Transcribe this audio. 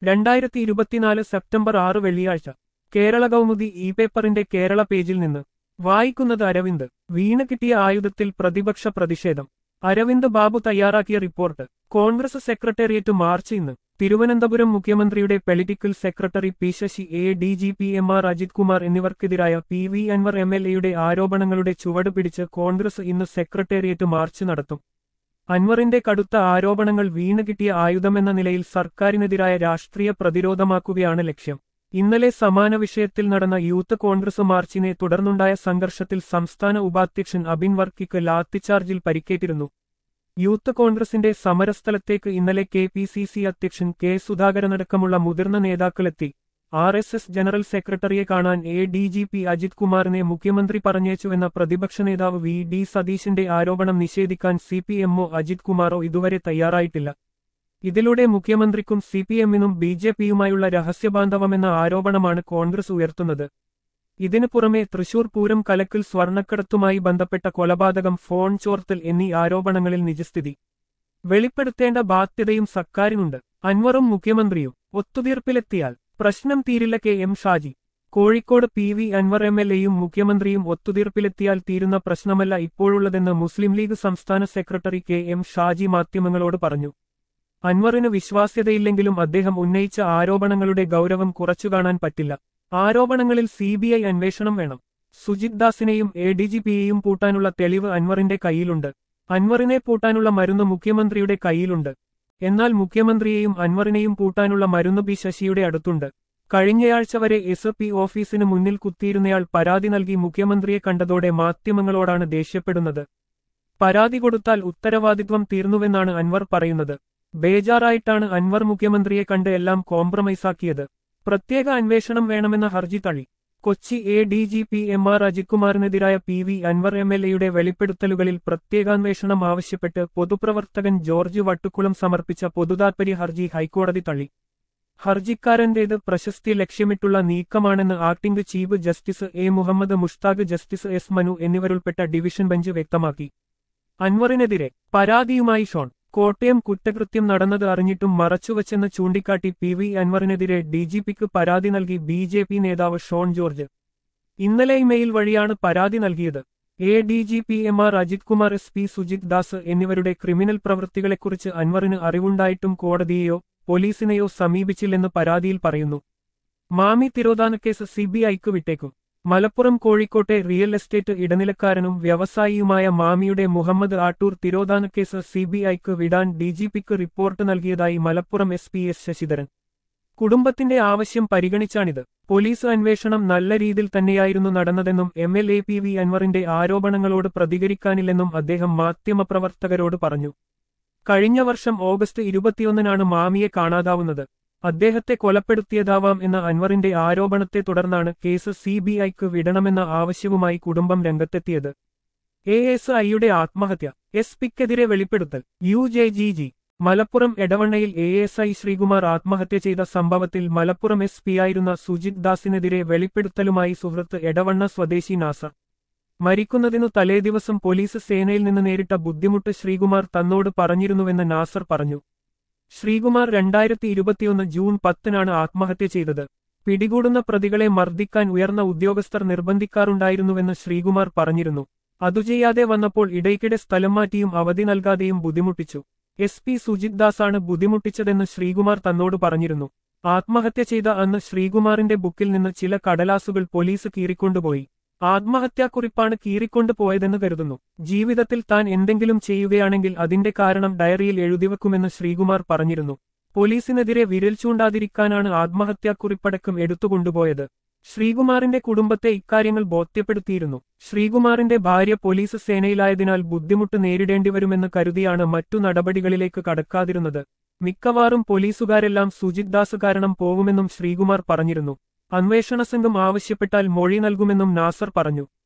രണ്ടായിരത്തി ഇരുപത്തിനാല് സെപ്റ്റംബർ ആറ് വെള്ളിയാഴ്ച കേരള കൗമുദി ഇ പേപ്പറിന്റെ കേരള പേജിൽ നിന്ന് വായിക്കുന്നത് അരവിന്ദ് വീണ് കിട്ടിയ ആയുധത്തിൽ പ്രതിപക്ഷ പ്രതിഷേധം അരവിന്ദ് ബാബു തയ്യാറാക്കിയ റിപ്പോർട്ട് കോൺഗ്രസ് സെക്രട്ടേറിയറ്റ് മാർച്ച് ഇന്ന് തിരുവനന്തപുരം മുഖ്യമന്ത്രിയുടെ political secretary P Sasi A D G P M R Ajith Kumar എന്നിവർക്കെതിരായ P V Anvar M L എയുടെ ആരോപണങ്ങളുടെ ചുവട് പിടിച്ച് കോൺഗ്രസ് ഇന്ന് സെക്രട്ടേറിയറ്റ് മാർച്ച് നടത്തും അൻവറിന്റെ കടുത്ത ആരോപണങ്ങൾ വീണ് കിട്ടിയ ആയുധമെന്ന നിലയിൽ സർക്കാരിനെതിരായ രാഷ്ട്രീയ പ്രതിരോധമാക്കുകയാണ് ലക്ഷ്യം ഇന്നലെ സമാന വിഷയത്തിൽ നടന്ന യൂത്ത് കോൺഗ്രസ് മാർച്ചിനെ തുടർന്നുണ്ടായ സംഘർഷത്തിൽ സംസ്ഥാന ഉപാധ്യക്ഷൻ അബിൻ വർക്കിക്ക് ലാത്തിച്ചാർജിൽ പരിക്കേറ്റിരുന്നു യൂത്ത് കോൺഗ്രസിന്റെ സമരസ്ഥലത്തേക്ക് ഇന്നലെ കെ പി സി സി അധ്യക്ഷൻ കെ സുധാകരനടക്കമുള്ള മുതിർന്ന നേതാക്കളെത്തി ആർ എസ് എസ് ജനറൽ സെക്രട്ടറിയെ കാണാൻ A D G P Ajith കുമാറിനെ മുഖ്യമന്ത്രി പറഞ്ഞേച്ചുവെന്ന പ്രതിപക്ഷ നേതാവ് വി ഡി സതീശിന്റെ ആരോപണം നിഷേധിക്കാൻ സി പി എമ്മോ അജിത് കുമാറോ ഇതുവരെ തയ്യാറായിട്ടില്ല ഇതിലൂടെ മുഖ്യമന്ത്രിക്കും സി പി എമ്മിനും ബി ജെ പിയുമായുള്ള രഹസ്യബാന്ധവമെന്ന ആരോപണമാണ് കോൺഗ്രസ് ഉയർത്തുന്നത് ഇതിനു പുറമെ തൃശൂർ പൂരം കലക്കിൽ സ്വർണ്ണക്കടത്തുമായി ബന്ധപ്പെട്ട കൊലപാതകം ഫോൺ ചോർത്തൽ എന്നീ ആരോപണങ്ങളിൽ നിജസ്ഥിതി വെളിപ്പെടുത്തേണ്ട ബാധ്യതയും സർക്കാരിനുണ്ട് അൻവറും മുഖ്യമന്ത്രിയും ഒത്തുതീർപ്പിലെത്തിയാൽ പ്രശ്നം തീരില്ല K M Shaji Kozhikode P V Anvar M L എയും മുഖ്യമന്ത്രിയും ഒത്തുതീർപ്പിലെത്തിയാൽ തീരുന്ന പ്രശ്നമല്ല ഇപ്പോഴുള്ളതെന്ന് മുസ്ലിം ലീഗ് സംസ്ഥാന സെക്രട്ടറി കെ എം ഷാജി മാധ്യമങ്ങളോട് പറഞ്ഞു അൻവറിന് വിശ്വാസ്യതയില്ലെങ്കിലും അദ്ദേഹം ഉന്നയിച്ച ആരോപണങ്ങളുടെ ഗൗരവം കുറച്ചുകാണാൻ പറ്റില്ല ആരോപണങ്ങളിൽ സി ബി ഐ അന്വേഷണം വേണം സുജിത് ദാസിനെയും എ ഡി ജി പിയെയും പൂട്ടാനുള്ള തെളിവ് അൻവറിന്റെ കയ്യിലുണ്ട് അൻവറിനെ പൂട്ടാനുള്ള മരുന്ന് മുഖ്യമന്ത്രിയുടെ കയ്യിലുണ്ട് എന്നാൽ മുഖ്യമന്ത്രിയെയും അൻവറിനെയും പൂട്ടാനുള്ള മരുന്ന് പി ശശിയുടെ അടുത്തുണ്ട് കഴിഞ്ഞയാഴ്ച വരെ എസ് പി ഓഫീസിന് മുന്നിൽ കുത്തിയിരുന്നയാൾ പരാതി നൽകി മുഖ്യമന്ത്രിയെ കണ്ടതോടെ മാധ്യമങ്ങളോടാണ് ദേഷ്യപ്പെടുന്നത് പരാതി കൊടുത്താൽ ഉത്തരവാദിത്വം തീർന്നുവെന്നാണ് അൻവർ പറയുന്നത് ബേജാറായിട്ടാണ് അൻവർ മുഖ്യമന്ത്രിയെ കണ്ട് എല്ലാം കോംപ്രമൈസാക്കിയത് പ്രത്യേക അന്വേഷണം വേണമെന്ന ഹർജി തള്ളി Kochi A D G P M R അജിത്കുമാറിനെതിരായ P V Anvar M L എയുടെ വെളിപ്പെടുത്തലുകളിൽ പ്രത്യേകാന്വേഷണം ആവശ്യപ്പെട്ട് പൊതുപ്രവർത്തകൻ ജോർജ് വട്ടുക്കുളം സമർപ്പിച്ച പൊതുതാൽപര്യ ഹർജി ഹൈക്കോടതി തള്ളി ഹർജിക്കാരന്റേത് പ്രശസ്തി ലക്ഷ്യമിട്ടുള്ള നീക്കമാണെന്ന് acting chief justice A Muhammad Mushtaq justice S Manu എന്നിവരുൾപ്പെട്ട ഡിവിഷൻ ബെഞ്ച് വ്യക്തമാക്കി അൻവറിനെതിരെ പരാതിയുമായി ഷോൺ കോട്ടയം കുറ്റകൃത്യം നടന്നത് അറിഞ്ഞിട്ടും മറച്ചുവച്ചെന്ന് ചൂണ്ടിക്കാട്ടി പി വി അൻവറിനെതിരെ ഡിജിപിക്ക് പരാതി നൽകി ബി ജെ പി നേതാവ് ഷോൺ ജോർജ് ഇന്നലെ ഇമെയിൽ വഴിയാണ് പരാതി നൽകിയത് A D G P M R Ajith Kumar S P Sujith Das എന്നിവരുടെ ക്രിമിനൽ പ്രവൃത്തികളെക്കുറിച്ച് അൻവറിന് അറിവുണ്ടായിട്ടും കോടതിയെയോ പോലീസിനെയോ സമീപിച്ചില്ലെന്ന് പരാതിയിൽ പറയുന്നു മാമി തിരോധാനക്കേസ് സിബിഐക്ക് വിട്ടേക്കും മലപ്പുറം കോഴിക്കോട്ടെ റിയൽ എസ്റ്റേറ്റ് ഇടനിലക്കാരനും വ്യവസായിയുമായ മാമിയുടെ മുഹമ്മദ് ആട്ടൂർ തിരോധാനക്കേസ് സിബിഐക്ക് വിടാൻ ഡിജിപിക്ക് റിപ്പോർട്ട് നൽകിയതായി Malappuram S P S Sasidharan കുടുംബത്തിന്റെ ആവശ്യം പരിഗണിച്ചാണിത് പോലീസ് അന്വേഷണം നല്ല രീതിയിൽ തന്നെയായിരുന്നു നടന്നതെന്നും M L A P V അൻവറിന്റെ ആരോപണങ്ങളോട് പ്രതികരിക്കാനില്ലെന്നും അദ്ദേഹം മാധ്യമപ്രവർത്തകരോട് പറഞ്ഞു കഴിഞ്ഞ വർഷം ഓഗസ്റ്റ് ഇരുപത്തിയൊന്നിനാണ് മാമിയെ കാണാതാവുന്നത് അദ്ദേഹത്തെ കൊലപ്പെടുത്തിയതാവാം എന്ന അൻവറിന്റെ ആരോപണത്തെ തുടർന്നാണ് കേസ് സിബിഐക്ക് വിടണമെന്ന ആവശ്യവുമായി കുടുംബം രംഗത്തെത്തിയത് എ എസ് ഐയുടെ ആത്മഹത്യ എസ് പിക്കെതിരെ വെളിപ്പെടുത്തൽ യു ജെ ജി ജി മലപ്പുറം എടവണ്ണയിൽ എ എസ് ഐ ശ്രീകുമാർ ആത്മഹത്യ ചെയ്ത സംഭവത്തിൽ മലപ്പുറം എസ് പിയായിരുന്ന സുജിത് ദാസിനെതിരെ വെളിപ്പെടുത്തലുമായി സുഹൃത്ത് എടവണ്ണ സ്വദേശി നാസർ മരിക്കുന്നതിനു തലേദിവസം പോലീസ് സേനയിൽ നിന്ന് നേരിട്ട ബുദ്ധിമുട്ട് ശ്രീകുമാർ തന്നോട് പറഞ്ഞിരുന്നുവെന്ന് നാസർ പറഞ്ഞു ശ്രീകുമാർ രണ്ടായിരത്തി ഇരുപത്തിയൊന്ന് ജൂൺ പത്തിനാണ് ആത്മഹത്യ ചെയ്തത് പിടികൂടുന്ന പ്രതികളെ മർദ്ദിക്കാൻ ഉയർന്ന ഉദ്യോഗസ്ഥർ നിർബന്ധിക്കാറുണ്ടായിരുന്നുവെന്ന് ശ്രീകുമാർ പറഞ്ഞിരുന്നു അതു ചെയ്യാതെ വന്നപ്പോൾ ഇടയ്ക്കിടെ സ്ഥലം മാറ്റിയും അവധി നൽകാതെയും ബുദ്ധിമുട്ടിച്ചു എസ് പി സുജിത് ദാസാണ് ബുദ്ധിമുട്ടിച്ചതെന്ന് ശ്രീകുമാർ തന്നോട് പറഞ്ഞിരുന്നു ആത്മഹത്യ ചെയ്ത അന്ന് ശ്രീകുമാറിന്റെ ബുക്കിൽ നിന്ന് ചില കടലാസുകൾ പോലീസ് കീറിക്കൊണ്ടുപോയി ആത്മഹത്യാക്കുറിപ്പാണ് കീറിക്കൊണ്ടു പോയതെന്ന് കരുതുന്നു ജീവിതത്തിൽ താൻ എന്തെങ്കിലും ചെയ്യുകയാണെങ്കിൽ അതിന്റെ കാരണം ഡയറിയിൽ എഴുതിവെക്കുമെന്ന് ശ്രീകുമാർ പറഞ്ഞിരുന്നു പോലീസിനെതിരെ വിരൽ ചൂണ്ടാതിരിക്കാനാണ് ആത്മഹത്യാക്കുറിപ്പടക്കം എടുത്തുകൊണ്ടുപോയത് ശ്രീകുമാറിന്റെ കുടുംബത്തെ ഇക്കാര്യങ്ങൾ ബോധ്യപ്പെടുത്തിയിരുന്നു ശ്രീകുമാറിന്റെ ഭാര്യ പോലീസ് സേനയിലായതിനാൽ ബുദ്ധിമുട്ട് നേരിടേണ്ടിവരുമെന്ന് കരുതിയാണ് മറ്റു നടപടികളിലേക്ക് കടക്കാതിരുന്നത് മിക്കവാറും പോലീസുകാരെല്ലാം സുജിത് ദാസ് കാരണം പോവുമെന്നും ശ്രീകുമാർ പറഞ്ഞിരുന്നു അന്വേഷണ സംഘം ആവശ്യപ്പെട്ടാൽ മൊഴി നൽകുമെന്നും നാസർ പറഞ്ഞു